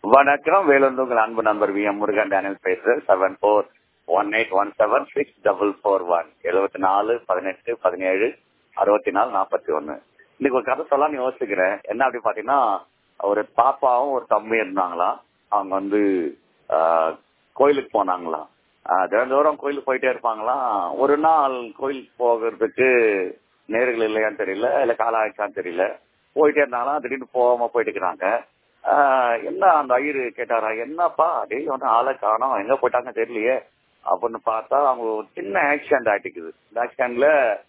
வணக்கம் வேலூர் உங்கள் அன்பு நண்பர் வி எம் முருகன் டேனியல் பேசுறேன் seven four one eight one seven six double four one எழுபத்தி நாலு பதினெட்டு பதினேழு அறுபத்தி நாலு நாற்பத்தி ஒன்னு இன்னைக்கு ஒரு கதை சொல்லலாம்னு யோசிக்கிறேன் என்ன அப்படி பாத்தீங்கன்னா ஒரு பாப்பாவும் ஒரு தம்பி இருந்தாங்களாம் அவங்க வந்து ஆஹ், கோயிலுக்கு போனாங்களாம் ஆஹ், தினந்தோறும் கோயிலுக்கு போயிட்டே இருப்பாங்களாம் ஒரு நாள் கோயிலுக்கு போகிறதுக்கு நேர்கள் இல்லையான்னு தெரியல இல்ல காலம் ஆயிடுச்சான்னு தெரியல போயிட்டே இருந்தாங்களாம் திடீர்னு போகாம போயிட்டு இருக்கிறாங்க ஆஹ் என்ன அந்த ஐயரு கேட்டாரா என்னப்பா டெய்லி வந்து ஆளை காணோம் எங்க போயிட்டாங்க தெரியலையே அப்படின்னு பார்த்தா அவங்க ஒரு சின்ன ஆக்சிடென்ட் ஆயிட்டுக்குது இந்த ஆக்சிடென்ட்ல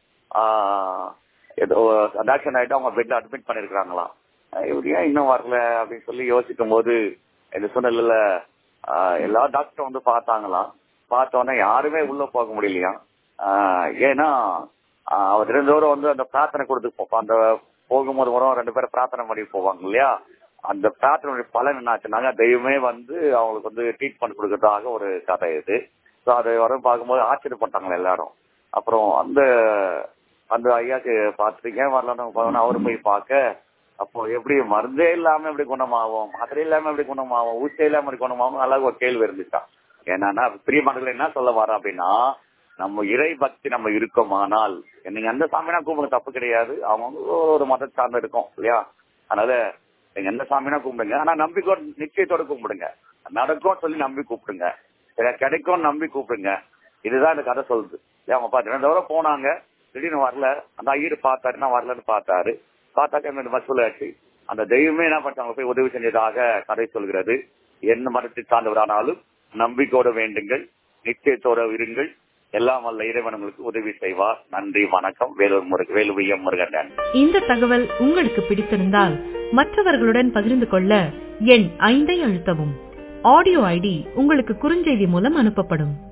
ஏதோ அந்த ஆக்சிடென்ட் ஆயிட்டு அவங்க பெட்ல அட்மிட் பண்ணிருக்காங்களாம் இவர் ஏன் இன்னும் வரல அப்படின்னு சொல்லி யோசிக்கும் போது இந்த சூழ்நிலையில ஆஹ் எல்லா டாக்டரும் வந்து பார்த்தாங்களாம் பார்த்த உடனே யாருமே உள்ள போக முடியலையா ஆஹ் ஏன்னா ஆஹ் அவர் தினந்தோறும் வந்து அந்த பிரார்த்தனை கொடுத்து போ- அந்த போகும்போது வரும் ரெண்டு பேரும் பிரார்த்தனை பண்ணி போவாங்க இல்லையா அந்த பிரார்த்தனையுடைய பலன் என்னாச்சுனாங்க தெய்வமே வந்து அவங்களுக்கு வந்து ட்ரீட்மெண்ட் கொடுக்கறதாக ஒரு கதை இது ஸோ அதை வர பார்க்கும்போது ஆச்சரியப்பட்டாங்க எல்லாரும் அப்புறம் அந்த அந்த ஐயாக்கு பார்த்துட்டு ஏன் வரலான்னு அவரு போய் பார்க்க அப்போ எப்படி மருந்தே இல்லாம எப்படி குணமாகும் மாத்திரை இல்லாம எப்படி குணமாகும் ஊசி இல்லாம எப்படி குணமாகும் அழகு ஒரு கேள்வி இருந்துச்சான் என்னன்னா பிரியமானர்கள் என்ன சொல்ல வர அப்படின்னா நம்ம இறை பக்தி நம்ம இருக்கோமானால் நீங்க எந்த சாமினா கூப்பிடுங்க தப்பு கிடையாது அவங்க வந்து ஒரு- ஒரு மதத்தை சார்ந்து இருக்கும் இல்லையா அதனால நீங்க எந்த சாமினா கும்பிடுங்க ஆனா நம்பிக்கை நிச்சயத்தோட கும்பிடுங்க நடக்கும் சொல்லி நம்பி கூப்பிடுங்க சரி, கிடைக்கும் நம்பி கூப்பிடுங்க இதுதான் இந்த கதை சொல்லுது இல்லையா அவங்க பார்த்து ரெண்டு தடவை போனாங்க திடீர்னு வரல அந்த ஐயர் பார்த்தாரு நான் வரலன்னு பார்த்தாரு பார்த்தாக்க ரெண்டு மசூல் ஆச்சு அந்த தெய்வமே என்ன பண்ணாங்க போய் உதவி செஞ்சதாக கதை சொல்கிறது என்ன மதத்தை சார்ந்தவரானாலும் நம்பிக்கையோட வேண்டுங்கள் நிச்சயத்தோட இருங்கள் எல்லாம் வல்ல இறைவன் உங்களுக்கு உதவி செய்வார் நன்றி வணக்கம் வேலூர் முருக வேலுவியம் முருகன் இந்த தகவல் உங்களுக்கு பிடித்திருந்தால் மற்றவர்களுடன் பகிர்ந்து கொள்ள எண் ஐந்தை அழுத்தவும் ஆடியோ ஐடி உங்களுக்கு குறுஞ்செய்தி மூலம் அனுப்பப்படும்